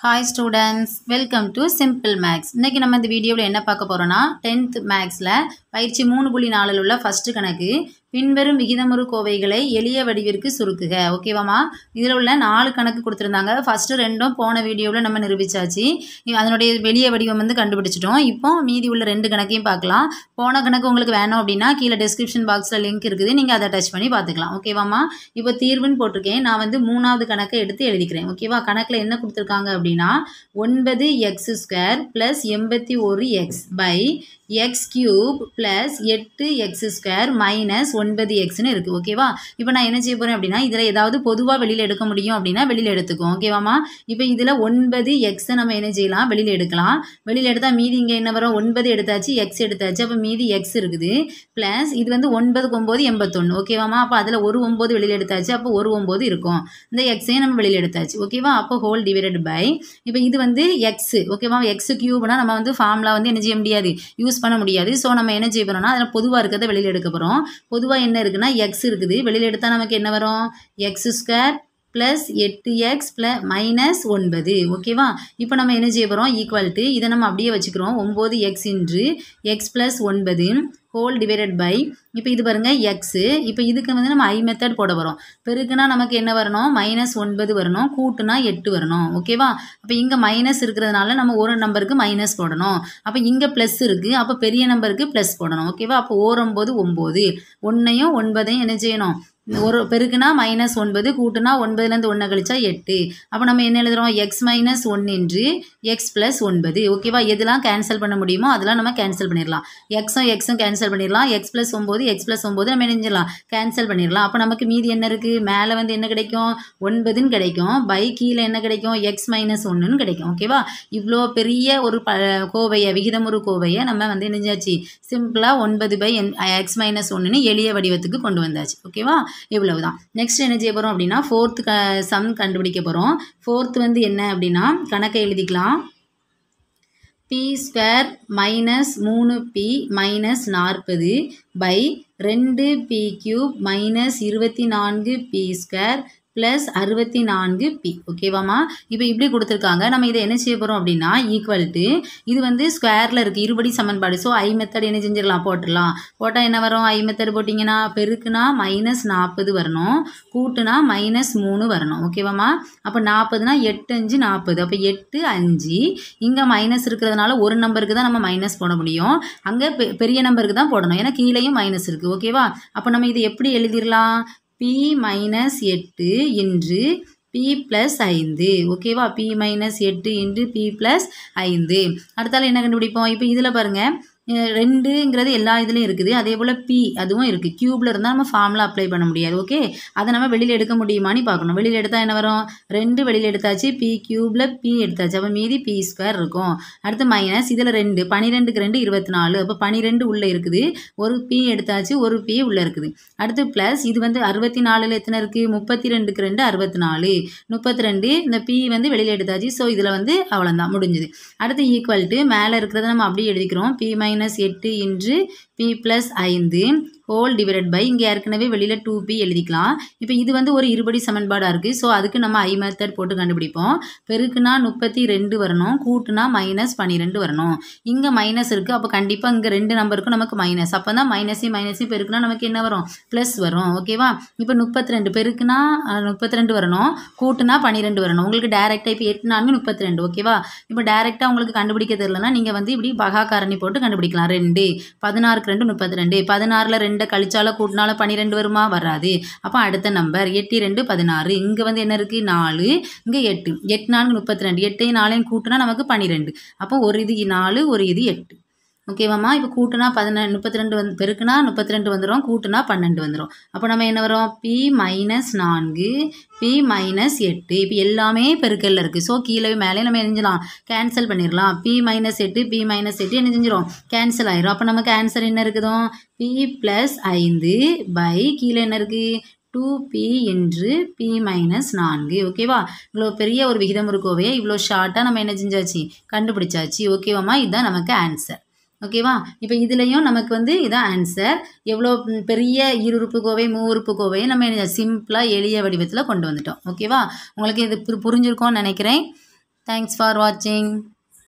hi students welcome to simple maths இன்றைக்கி நம்ம இந்த வீடியோவில் என்ன பார்க்க போகிறோன்னா டென்த் மேக்ஸில் பயிற்சி மூணு புள்ளி நாலில் உள்ள ஃபஸ்ட்டு கணக்கு பின்வரும் விகிதமுறு கோவைகளை எளிய வடிவிற்கு சுருக்குக ஓகேவாம்மா இதில் உள்ள நாலு கணக்கு கொடுத்துருந்தாங்க ஃபஸ்ட்டு ரெண்டும் போன வீடியோவில் நம்ம நிரூபிச்சாச்சு இ- அதனுடைய வெளிய வடிவம் வந்து கண்டுபிடிச்சிட்டோம் இப்போ மீதி உள்ள ரெண்டு கணக்கையும் பார்க்கலாம் போன கணக்கு உங்களுக்கு வேணும் அப்படின்னா கீழே டிஸ்கிரிப்ஷன் பாக்ஸில் லிங்க் இருக்குது நீங்கள் அதை டச் பண்ணி பார்த்துக்கலாம் ஓகேவாம்மா இப்போ தீர்வுன்னு போட்டிருக்கேன் நான் வந்து மூணாவது கணக்கை எடுத்து எழுதிக்கிறேன் ஓகேவா கணக்கில் என்ன கொடுத்துருக்காங்க அப்படின்னா ஒன்பது எக்ஸ் ஸ்கொயர் ப்ளஸ் எண்பத்தி ஒரு X by X cube plus எட்டு எக்ஸ் ஸ்கொயர் மைனஸ் ஒன்பது எக்ஸ்னு இருக்குது ஓகேவா இப்போ நான் என்ன செய்ய போகிறேன் அப்படின்னா இதில் ஏதாவது பொதுவாக வெளியில் எடுக்க முடியும் அப்படின்னா வெளியில் எடுத்துக்கும் ஓகேவாம்மா இப்போ இதில் ஒன்பது எக்ஸை நம்ம என்ன செய்யலாம் வெளியில் எடுக்கலாம் வெளியில் எடுத்தால் மீதி இங்கே என்ன வரும் ஒன்பது எடுத்தாச்சு எக்ஸ் எடுத்தாச்சு அப்போ மீதி எக்ஸ் இருக்குது ப்ளஸ் இது வந்து ஒன்பதுக்கு ஒம்பது எண்பத்தொன்று ஓகேவாம்மா அப்போ அதில் ஒரு ஒம்பது வெளியில் எடுத்தாச்சு அப்போ ஒரு ஒம்பது இருக்கும் இந்த எக்ஸையும் நம்ம வெளியில் எடுத்தாச்சு ஓகேவா அப்போ ஹோல் டிவைடட் பை இப்போ இது வந்து எக்ஸ் ஓகேவா எக்ஸ் கியூப்னா நம்ம வந்து ஃபார்முலா வந்து என்ன செய்ய முடியாது யூஸ் பண்ண முடியாது ஸோ நம்ம என்ன செய்ய போகிறோம்னா அதில் பொதுவாக இருக்கிறத வெளியில் எடுக்க போகிறோம் பொதுவாக என்ன இருக்குன்னா எக்ஸ் இருக்குது வெளியில் எடுத்தால் நமக்கு என்ன வரும் எக்ஸ் ஸ்கொயர் ப்ளஸ் எட்டு எக்ஸ் ப்ளஸ் மைனஸ் ஒன்பது ஓகேவா இப்போ நம்ம என்ன செய்ய போகிறோம் ஈக்குவல் டு இதை நம்ம அப்படியே வச்சுக்கிறோம் ஒம்பது எக்ஸ் இன்று எக்ஸ் ப்ளஸ் ஒன்பது ஹோல் டிவைடட் பை இப்போ இது பாருங்கள் எக்ஸு இப்போ இதுக்கு வந்து நம்ம ஐ மெத்தட் போட வரோம் பெருக்குனா நமக்கு என்ன வரணும் மைனஸ் ஒன்பது வரணும் கூட்டுனா எட்டு வரணும் ஓகேவா அப்போ இங்கே மைனஸ் இருக்கிறதுனால நம்ம ஒரு நம்பருக்கு மைனஸ் போடணும் அப்போ இங்கே ப்ளஸ் இருக்குது அப்போ பெரிய நம்பருக்கு ப்ளஸ் போடணும் ஓகேவா அப்போ ஓரொம்பது ஒம்பது ஒன்றையும் ஒன்பதையும் என்ன செய்யணும் இந்த ஒரு பெருக்குனா மைனஸ் ஒன்பது கூட்டுனா ஒன்பதுலேருந்து ஒன்றை கழிச்சா எட்டு அப்போ நம்ம என்ன எழுதுறோம் X minus one into X plus ஒன்பது ஓகேவா எதெல்லாம் கேன்சல் பண்ண முடியுமோ அதெல்லாம் நம்ம கேன்சல் பண்ணிடலாம் எக்ஸும் எக்ஸும் கேன்சல் பண்ணிடலாம் எக்ஸ் ப்ளஸ் ஒம்பது எக்ஸ் ப்ளஸ் ஒம்பது நம்ம என்ன செஞ்சிடலாம் கேன்சல் பண்ணிடலாம் அப்போ நமக்கு மீதி என்ன இருக்குது மேலே வந்து என்ன கிடைக்கும் ஒன்பதுன்னு கிடைக்கும் பை கீழே என்ன கிடைக்கும் எக்ஸ் மைனஸ் ஒன்றுன்னு கிடைக்கும் ஓகேவா இவ்வளோ பெரிய ஒரு ப கோவையை விகிதமுறு கோவையை நம்ம வந்து என்னஞ்சாச்சு சிம்பிளாக ஒன்பது பை என் எக்ஸ் மைனஸ் ஒன்றுன்னு எளிய வடிவத்துக்கு கொண்டு வந்தாச்சு ஓகேவா இவ்வளவு தான் நெக்ஸ்ட் என்ன செய்ய போகிறோம் அப்படின்னா ஃபோர்த்து க சம் கண்டுபிடிக்க போகிறோம் ஃபோர்த்து வந்து என்ன அப்படின்னா கணக்கை எழுதிக்கலாம் பி ஸ்கொயர் மைனஸ் மூணு பி மைனஸ் நாற்பது பை ரெண்டு பி கியூப் மைனஸ் இருபத்தி நான்கு பி ஸ்கொயர் ப்ளஸ் அறுபத்தி நான்கு பி ஓகேவாம்மா இப்போ இப்படி கொடுத்துருக்காங்க நம்ம இதை என்ன செய்ய போகிறோம் அப்படின்னா ஈக்குவல் டு இது வந்து ஸ்கொயரில் இருக்குது இருபடி சமன்பாடு ஸோ ஐ மெத்தட் என்ன செஞ்சிடலாம் போட்டுடலாம் போட்டால் என்ன வரும் ஐ மெத்தட் போட்டிங்கன்னா பெருக்குனா மைனஸ் நாற்பது வரணும் கூட்டுனா மைனஸ் மூணு வரணும் ஓகேவாம்மா அப்போ நாற்பதுனா எட்டு அஞ்சு நாற்பது அப்போ எட்டு அஞ்சு இங்கே மைனஸ் இருக்கிறதுனால ஒரு நம்பருக்கு தான் நம்ம மைனஸ் போட முடியும் அங்கே பெ பெரிய நம்பருக்கு தான் போடணும் ஏன்னா கீழேயும் மைனஸ் இருக்குது ஓகேவா அப்போ நம்ம இது எப்படி எழுதிடலாம் பி மைனஸ் எட்டு இன்று பி ப்ளஸ் ஐந்து ஓகேவா பி மைனஸ் எட்டு இன்று பி ப்ளஸ் ஐந்து அடுத்தால என்ன கண்டுபிடிப்போம் இப்போ இதில் பாருங்கள் அஹ் ரெண்டுங்கிறது எல்லா இதுலேயும் இருக்குது அதே போல் பி அதுவும் இருக்குது க்யூப்பில் இருந்தால் நம்ம ஃபார்முலா அப்ளை பண்ண முடியாது ஓகே அதை நம்ம வெளியில் எடுக்க முடியுமான்னு பார்க்கணும் வெளியில் எடுத்தால் என்ன வரும் ரெண்டு வெளியில் எடுத்தாச்சு பி க்யூப்பில் பி எடுத்தாச்சு அப்போ மீதி பி ஸ்கொயர் இருக்கும் அடுத்து மைனஸ் இதில் ரெண்டு பன்னிரெண்டுக்கு ரெண்டு இருபத்தி நாலு அப்போ பன்னிரெண்டு உள்ளே இருக்குது ஒரு பி எடுத்தாச்சு ஒரு பி உள்ளே இருக்குது அடுத்து ப்ளஸ் இது வந்து அறுபத்தி நாலில் எத்தனை இருக்குது முப்பத்தி ரெண்டுக்கு ரெண்டு அறுபத்தி நாலு முப்பத்தி ரெண்டு இந்த பி வந்து வெளியில் எடுத்தாச்சு ஸோ இதில் வந்து அவ்வளோதான் முடிஞ்சுது அடுத்து ஈக்குவல் டு மேலே இருக்கிறத நம்ம அப்படியே எழுதிக்கிறோம் பி மைனஸ் எட்டு இன்று பி ப்ளஸ் ஐந்து ஹோல் டிவைடட் பை இங்கே ஏற்கனவே வெளியில் டூ பி எழுதிக்கலாம் இப்போ இது வந்து ஒரு இருபடி சமன்பாடாக இருக்குது ஸோ அதுக்கு நம்ம ஐ மெத்தட் போட்டு கண்டுபிடிப்போம் பெருக்குனா முப்பத்தி ரெண்டு வரணும் கூட்டுனா மைனஸ் பன்னிரெண்டு வரணும் இங்கே மைனஸ் இருக்குது அப்போ கண்டிப்பாக இங்கே ரெண்டு நம்பருக்கும் நமக்கு மைனஸ் அப்போ தான் மைனஸையும் மைனஸையும் பெருக்குனா நமக்கு என்ன வரும் ப்ளஸ் வரும் ஓகேவா இப்போ முப்பத்தி ரெண்டு பெருக்குனா முப்பத்தி ரெண்டு வரணும் கூட்டுனா பன்னிரெண்டு வரணும் உங்களுக்கு டேரெக்டாக இப்போ எட்டு நான்கு முப்பத்தி ரெண்டு ஓகேவா இப்போ டேரெக்டாக உங்களுக்கு கண்டுபிடிக்க தெரியலனா நீங்கள் வந்து இப்படி பகா காரணி போட்டு கண்டுபிடிக்கலாம் ரெண்டு பதினாறுக்கு ரெண்டு முப்பத்தி ரெண்டு பதினாறில் ரெண்டை கழிச்சால கூட்டினால பன்னிரெண்டு வருமா வராது அப்போ அடுத்த நம்பர் எட்டு ரெண்டு பதினாறு இங்கே வந்து என்ன இருக்குது நாலு இங்கே எட்டு எட்டு நான்கு முப்பத்தி ரெண்டு எட்டையும் நாலையும் கூட்டினா நமக்கு பன்னிரெண்டு அப்போ ஒரு இது நாலு ஒரு இது எட்டு ஓகேவாம்மா இப்போ கூட்டுனா பதினெண்டு முப்பத்தி ரெண்டு வந்து பெருக்குனா முப்பத்தி ரெண்டு வந்துடும் கூட்டுனா பன்னெண்டு வந்துடும் அப்போ நம்ம என்ன வரும் பி மைனஸ் நான்கு பி மைனஸ் எட்டு இப்போ எல்லாமே பெருக்கல்ல இருக்குது ஸோ கீழே மேலே நம்ம என்ன செஞ்சலாம் கேன்சல் பண்ணிடலாம் பி மைனஸ் எட்டு பி மைனஸ் எட்டு என்ன செஞ்சிடும் கேன்சல் ஆயிரும் அப்போ நமக்கு ஆன்சர் என்ன இருக்குதோ பி ப்ளஸ் ஐந்து பை கீழே என்ன இருக்குது two B into B minus நான்கு ஓகேவா இவ்வளோ பெரிய ஒரு விகிதமுறு கோவையை இவ்வளோ ஷார்ட்டாக நம்ம என்ன செஞ்சாச்சு கண்டுபிடிச்சாச்சு ஓகேவாம்மா இதுதான் நமக்கு ஆன்சர் ஓகேவா இப்போ இதுலேயும் நமக்கு வந்து இதான் ஆன்சர் எவ்வளோ ம், பெரிய ஈருறுப்பு கோவை மூவுறுப்பு கோவையை நம்ம சிம்பிளாக எளிய வடிவத்தில் கொண்டு வந்துட்டோம் ஓகேவா உங்களுக்கு இது பு- புரிஞ்சிருக்கும்னு நினைக்கிறேன் தேங்க்ஸ் ஃபார் வாட்சிங்